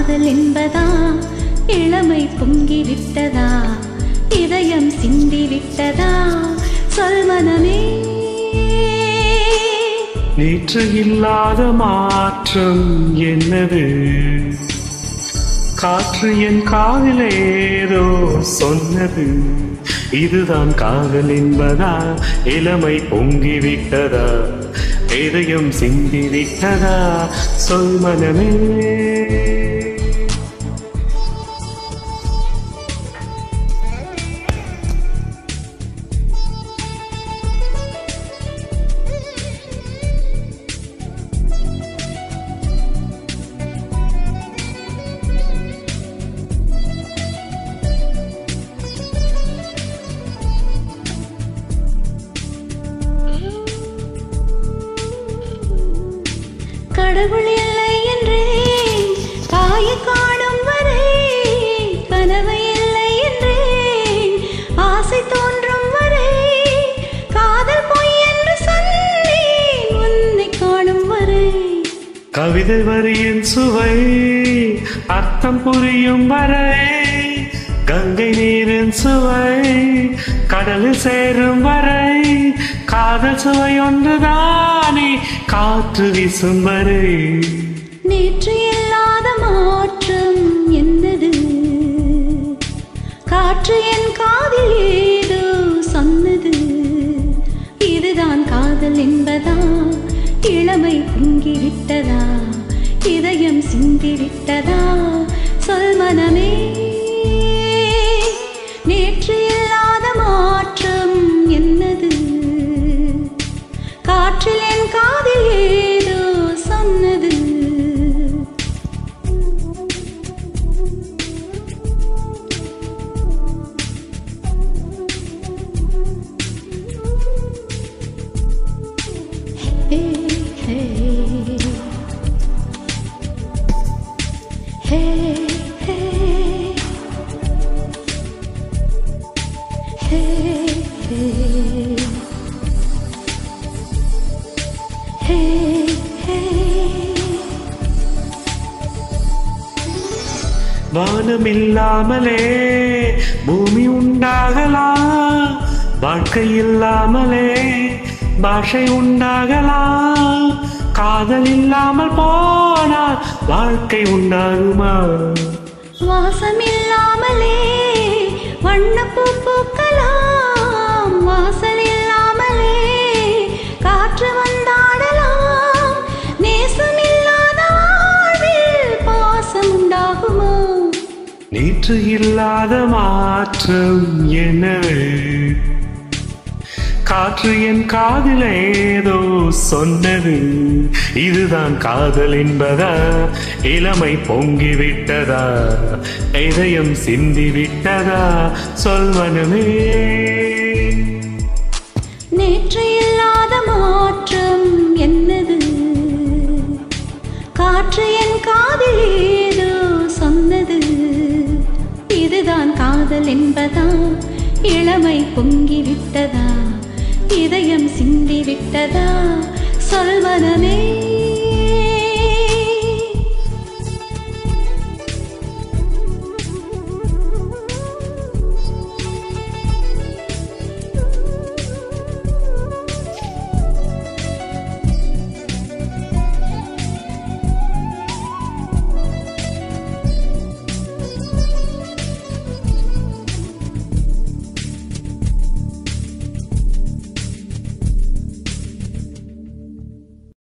காதல் என்பதா இளமை பொங்கிவிட்டதா இதயம் சிந்திவிட்டதா சொல் மனமே நேற்று இல்லாத மாற்றம் என்னது காற்று என் காதில் ஏதோ சொன்னது இதுதான் காதல் என்பதா இளமை பொங்கிவிட்டதா இதயம் சிந்திவிட்டதா சொல் மனமே கடவுள் இல்லை என்றே தாயை காணும் வரை கனவு இல்லை என்றே ஆசை தோன்றும் வரை காதல் பொய் என்று சொன்னேன் உன்னை காணும் வரை கவிதை வரியின் சுவை அர்த்தம் புரியும் வரை கங்கை நீரின் சுவை கடலில் சேரும் வரை காதல் சுவை ஒன்றுதானே காற்று வீசும் வரை நேற்று இல்லாத மாற்றம் என்னது காற்று என் காதில் ஏதோ சொன்னது இதுதான் காதல் என்பதா இளமை பொங்கிவிட்டதா இதயம் சிந்திவிட்டதா சொல் மனமே நேற்று இல்லாத மாற்றம் என்னது காற்றில் என் காதில் ஏதோ சொன்னது ஹே, ஹே. ஹே, ஹே. ஹே, ஹே. ஹே, ஹே. வானம் இல்லாமலே பூமி உண்டாகலாம் வாழ்க்கை இல்லாமலே பாஷை உண்டாகலாம் காதல் இல்லாமல் போனால் வாழ்க்கை உண்டாகுமா வாசமில்லாமலே வண்ணப்பூ பூக்கலாம் வாசல் இல்லாமலே காற்று வந்தாடலாம் நேசமில்லாத வாழ்வில் பாசம் உண்டாகுமா நேற்று இல்லாத மாற்றம் என்னவே காற்று என் காதில் ஏதோ சொன்னது இதுதான் காதல் என்பதா இளமை பொங்கிவிட்டதா இதயம் சிந்திவிட்டதா சொல்வனமே நேற்று இல்லாத மாற்றம் என்னது காற்று என் காதில் ஏதோ சொன்னது இதுதான் காதல் என்பதா இளமை பொங்கிவிட்டதா இதயம் சிந்திவிட்டதா சொல்வனமே